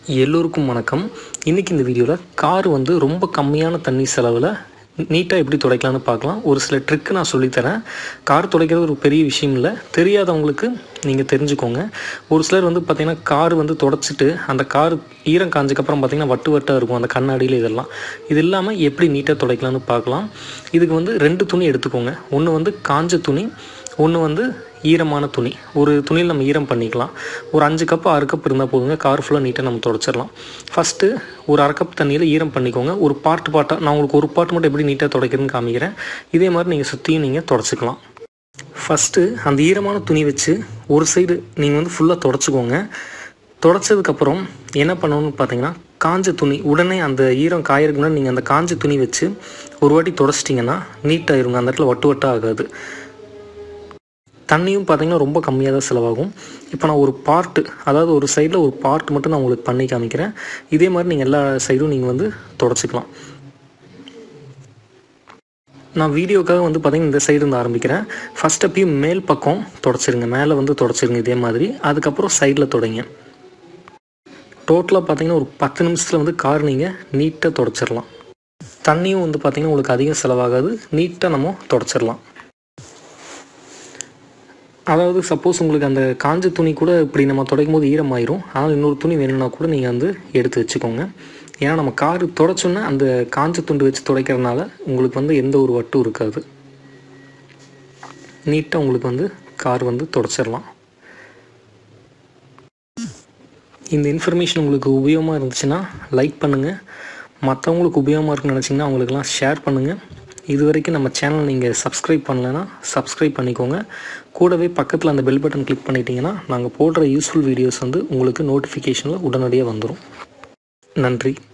எல்லோருக்கும் வணக்கம் இன்றைக்கி இந்த வீடியோவில் கார் வந்து ரொம்ப கம்மியான தண்ணி செலவில் நீட்டாக எப்படி துடைக்கலாம்னு பார்க்கலாம் ஒரு சில ட்ரிக்கு நான் சொல்லித்தரேன் கார் துடைக்கிறது ஒரு பெரிய விஷயம் இல்லை தெரியாதவங்களுக்கு நீங்கள் தெரிஞ்சுக்கோங்க ஒரு சிலர் வந்து பார்த்திங்கன்னா கார் வந்து தொடச்சிட்டு அந்த கார் ஈரம் காஞ்சக்கப்புறம் பார்த்திங்கன்னா வட்டு வட்டாக இருக்கும் அந்த கண்ணாடியில் இதெல்லாம் இது இல்லாமல் எப்படி நீட்டாக துடைக்கலாம்னு பார்க்கலாம் இதுக்கு வந்து ரெண்டு துணி எடுத்துக்கோங்க ஒன்று வந்து காஞ்ச துணி ஒன்று வந்து ஈரமான துணி ஒரு துணியில் நம்ம ஈரம் பண்ணிக்கலாம் ஒரு அஞ்சு கப் ஆறு கப் இருந்தால் போதுங்க கார் ஃபுல்லாக நீட்டாக நம்ம துடைச்சிடலாம் ஃபஸ்ட்டு ஒரு அரை கப் தண்ணியில் ஈரம் பண்ணிக்கோங்க ஒரு பார்ட் பார்ட்டாக நான் உங்களுக்கு ஒரு பார்ட் மட்டும் எப்படி நீட்டாக துடைக்கிறதுன்னு காமிக்கிறேன் இதே மாதிரி நீங்கள் சுற்றியும் நீங்கள் துடைச்சிக்கலாம் ஃபஸ்ட்டு அந்த ஈரமான துணி வச்சு ஒரு சைடு நீங்கள் வந்து ஃபுல்லாக தொடச்சிக்கோங்க தொடச்சதுக்கப்புறம் என்ன பண்ணணும்னு பார்த்தீங்கன்னா காஞ்ச துணி உடனே அந்த ஈரம் காயறதுக்கு முன்னாடி நீங்கள் அந்த காஞ்ச துணி வச்சு ஒரு வாட்டி தொடச்சிட்டிங்கன்னா நீட்டாகிருங்க அந்த இடத்துல வட்டு வட்டாக ஆகாது தண்ணியும் பார்த்தீங்கன்னா ரொம்ப கம்மியாக தான் செலவாகும் இப்போ நான் ஒரு பார்ட்டு அதாவது ஒரு சைடில் ஒரு பார்ட் மட்டும் நான் உங்களுக்கு பண்ணி காமிக்கிறேன் இதே மாதிரி நீங்கள் எல்லா சைடும் நீங்கள் வந்து தொடச்சிக்கலாம் நான் வீடியோக்காக வந்து பார்த்தீங்கன்னா இந்த சைடு இருந்து ஆரம்பிக்கிறேன் ஃபஸ்ட் அப்பயும் மேல் பக்கம் தொடச்சிருங்க மேலே வந்து தொடச்சிருங்க இதே மாதிரி அதுக்கப்புறம் சைடில் தொடங்க டோட்டலாக பார்த்தீங்கன்னா ஒரு பத்து நிமிஷத்தில் வந்து கார் நீங்கள் நீட்டாக தொடச்சிடலாம் தண்ணியும் வந்து பார்த்தீங்கன்னா உங்களுக்கு அதிகம் செலவாகாது நீட்டாக நம்ம தொடச்சிடலாம் அதாவது சப்போஸ் உங்களுக்கு அந்த காஞ்ச துணி கூட இப்படி நம்ம துடைக்கும் போது ஈரமாயிரும் ஆனால் இன்னொரு துணி வேணும்னா கூட நீங்கள் வந்து எடுத்து வச்சுக்கோங்க ஏன்னா நம்ம கார் துடைச்சோன்னா அந்த காஞ்ச துண்டு வச்சு துடைக்கிறதுனால உங்களுக்கு வந்து எந்த ஒரு வட்டும் இருக்காது நீட்டாக உங்களுக்கு வந்து கார் வந்து துடைச்சிடலாம் இந்த இன்ஃபர்மேஷன் உங்களுக்கு உபயோகமாக இருந்துச்சுன்னா லைக் பண்ணுங்கள் மற்றவங்களுக்கு உபயோகமாக இருக்குன்னு நினச்சிங்கன்னா அவங்களுக்கெல்லாம் ஷேர் பண்ணுங்கள் இது வரைக்கும் நம்ம சேனல் நீங்கள் சப்ஸ்கிரைப் பண்ணலைன்னா சப்ஸ்கிரைப் பண்ணிக்கோங்க கூடவே பக்கத்தில் அந்த பெல் பட்டன் கிளிக் பண்ணிட்டீங்கன்னா நாங்கள் போடுற யூஸ்ஃபுல் வீடியோஸ் வந்து உங்களுக்கு நோட்டிஃபிகேஷனில் உடனடியாக வந்துடும் நன்றி